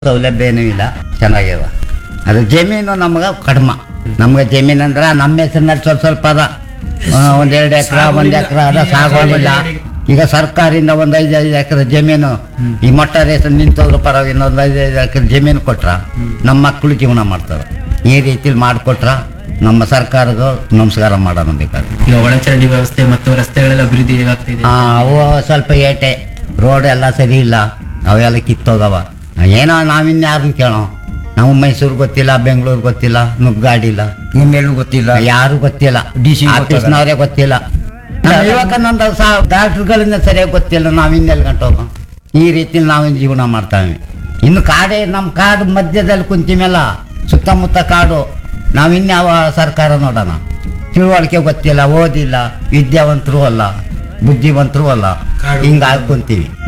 ಸೌಲಭ್ಯ ಏನೂ ಇಲ್ಲ ಚೆನ್ನಾಗಿವ ಅದು ಜಮೀನು ನಮ್ಗೆ ಕಡಿಮೆ ನಮ್ಗೆ ಜಮೀನು ಅಂದ್ರೆ ನಮ್ಮ ಹೆಸರಿನಲ್ಲಿ ಸ್ವಲ್ಪ ಸ್ವಲ್ಪ ಅದ ಆ, ಒಂದ್ ಎರಡು ಎಕರೆ ಒಂದ್ ಎಕರೆ ಅದ ಸಾಗೋದಿಲ್ಲ ಈಗ ಸರ್ಕಾರದಿಂದ ಒಂದ್ ಐದು ಐದು ಎಕರೆ ಜಮೀನು ಈ ಮೊಟ್ಟ ರೇಷನ್ ನಿಂತೋದ್ರ ಪರವಾಗಿ ಇನ್ನೊಂದು ಐದು ಐದು ಎಕರೆ ಜಮೀನು ಕೊಟ್ರ ನಮ್ಮ ಮಕ್ಕಳು ಜೀವನ ಮಾಡ್ತಾರೆ ಈ ರೀತಿಲಿ ಮಾಡಿಕೊಟ್ರ ನಮ್ಮ ಸರ್ಕಾರಗೂ ನಮಸ್ಕಾರ ಮಾಡೋಣ ಬೇಕಾದ್ರೆ ಈಗ ಒಳಚರಂಡಿ ವ್ಯವಸ್ಥೆ ಮತ್ತು ರಸ್ತೆಗಳೆಲ್ಲ ಅಭಿವೃದ್ಧಿ ಹೇಗಾಗ್ತಿದೆ ಆ, ಅವು ಸ್ವಲ್ಪ ಏಟೆ ರೋಡ್ ಎಲ್ಲ ಸರಿ ಇಲ್ಲ ಅವೆಲ್ಲ ಕಿತ್ತೋಗವ ಏನೋ ನಾವಿನ್ಯಾರನ್ನ ಕೇಳೋ ನಾವು ಮೈಸೂರು ಗೊತ್ತಿಲ್ಲ ಬೆಂಗಳೂರು ಗೊತ್ತಿಲ್ಲ ನುಗ್ಗಾಡಿ ಇಲ್ಲ ನಿಮ್ಮೆಲ್ಲೂ ಗೊತ್ತಿಲ್ಲ ಯಾರು ಗೊತ್ತಿಲ್ಲ DC ಆಫೀಸ್ನವರೇ ಗೊತ್ತಿಲ್ಲ ನಮ್ಮ ಯುವಕನಂದ ಸಹ ಡಾಕ್ಟರ್ಗಳಿಂದ ಸರಿಯಾಗಿ ಗೊತ್ತಿಲ್ಲ ನಾವು ಇನ್ನೆಲ್ಲಿ ಗಂಟೋಗ ಈ ರೀತಿ ನಾವು ಜೀವನ ಮಾಡ್ತಾವೆ ಇನ್ನು ಕಾಡೇ ನಮ್ಮ ಕಾಡು ಮಧ್ಯದಲ್ಲಿ ಕುಂತಿಮೇಲ ಸುತ್ತಮುತ್ತ ಕಾಡು ನಾವಿನ್ಯಾವ ಸರ್ಕಾರ ನೋಡೋಣ ತಿಳುವಳಿಕೆ ಗೊತ್ತಿಲ್ಲ ಓದಿಲ್ಲ ವಿದ್ಯಾವಂತರು ಅಲ್ಲ ಬುದ್ಧಿವಂತರು ಅಲ್ಲ ಹಿಂಗಾಗಿ ಕುಂತೀವಿ